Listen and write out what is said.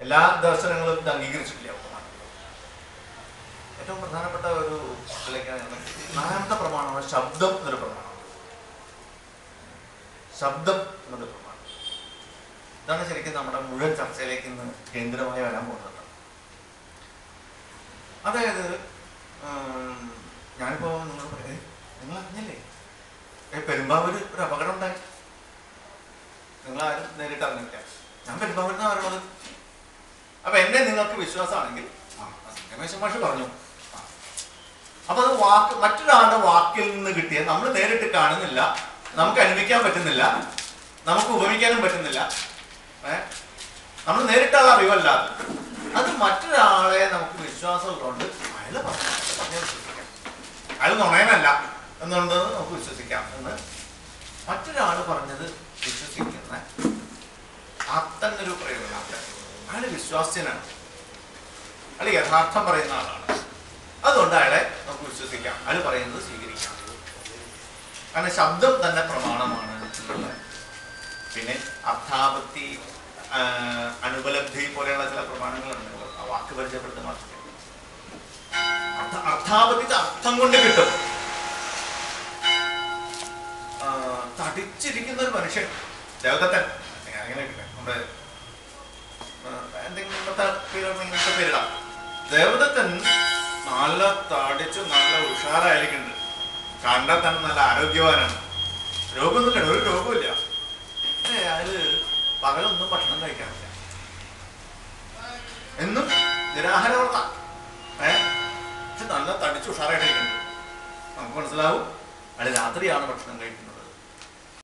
എല്ലാ ദർശനങ്ങളും ഇത് അംഗീകരിച്ചിട്ടില്ല പ്രമാണം ഏറ്റവും പ്രധാനപ്പെട്ട ഒരു ഇതിലേക്കാണ് നാലാമത്തെ പ്രമാണമാണ് ശബ്ദം എന്നൊരു പ്രമാണം ശബ്ദം എന്നൊരു പ്രമാണം ഇതാണ് ശരിക്കും നമ്മുടെ മുഴുവൻ ചർച്ചയിലേക്ക് ഇന്ന് കേന്ദ്രമായി വരാൻ പോകുന്നത് അതായത് ഉം, ഞാനിപ്പോ നിങ്ങൾ പറയാം നിങ്ങൾ അറിഞ്ഞില്ലേ ഏ പെരുമ്പാവൂര് ഒരു അപകടം ഉണ്ടായി നിങ്ങൾ ആരും നേരിട്ട് അറിഞ്ഞില്ല ഞാൻ പെരുമ്പാവൂരിൽ നിന്ന് പറയുന്നത് അപ്പൊ എന്നെ നിങ്ങൾക്ക് വിശ്വാസമാണെങ്കിൽ ആ, രമേശൻ മാഷ് പറഞ്ഞു ആ. അപ്പൊ അത് വാക്ക് മറ്റൊരാളുടെ വാക്കിൽ നിന്ന് കിട്ടിയ നമ്മൾ നേരിട്ട് കാണുന്നില്ല നമുക്ക് അനുഭവിക്കാൻ പറ്റുന്നില്ല നമുക്ക് ഉപമിക്കാനും പറ്റുന്നില്ല ഏ നമ്മൾ നേരിട്ടുള്ള അറിവല്ലാതെ അത് മറ്റൊരാളെ നമുക്ക് വിശ്വാസമുള്ളതുകൊണ്ട് അയാൾ പറഞ്ഞു പറഞ്ഞ് വിശ്വസിക്കാം അയാൾ നുണയനല്ല എന്നുള്ളത് നമുക്ക് വിശ്വസിക്കാം എന്ന് മറ്റൊരാൾ പറഞ്ഞത് വിശ്വസിക്കുന്ന അത്തന്നൊരു പ്രയോഗമാണ് അയാൾ വിശ്വാസ്യനാണ് അയാൾ യഥാർത്ഥം പറയുന്ന ആളാണ് അതുകൊണ്ട് അയാളെ നമുക്ക് വിശ്വസിക്കാം അയാൾ പറയുന്നത് സ്വീകരിക്കാം കാരണം ശബ്ദം തന്നെ പ്രമാണമാണ് എന്നുള്ളത്. പിന്നെ അർത്ഥാപത്തി ആ, അനുപലബ്ധി പോലെയുള്ള ചില പ്രമാണങ്ങളുണ്ടല്ലോ ആ വാക്ക് പരിചയപ്പെടുത്തുന്ന മാത്രമേ അർത്ഥ- അർത്ഥാപത്തി അർത്ഥം കൊണ്ട് കിട്ടും ആ, തടിച്ചിരിക്കുന്ന ഒരു മനുഷ്യൻ ദേവദത്തൻ അങ്ങനെ കിട്ടും നമ്മുടെ ആ, എന്തെങ്കിലും ഇന്നത്തെ പേര് ഇങ്ങനത്തെ പേരിടാം ദേവദത്തൻ നല്ല തടിച്ച് നല്ല ഉഷാറായിരിക്കുന്നുണ്ട് കണ്ടാൽ തന്നെ നല്ല ആരോഗ്യവാനാണ് രോഗമൊന്നുമില്ല ഒരു രോഗമില്ല ഏ, അയാള് പകലൊന്നും ഭക്ഷണം കഴിക്കാറില്ല എന്നും നിരാഹാരമുള്ള ഏ പക്ഷെ നല്ല തടിച്ച് ഉഷാറായിട്ടിരിക്കുന്നുണ്ട് നമുക്ക് മനസ്സിലാവും അയാൾ രാത്രിയാണ് ഭക്ഷണം കഴിക്കുന്നത്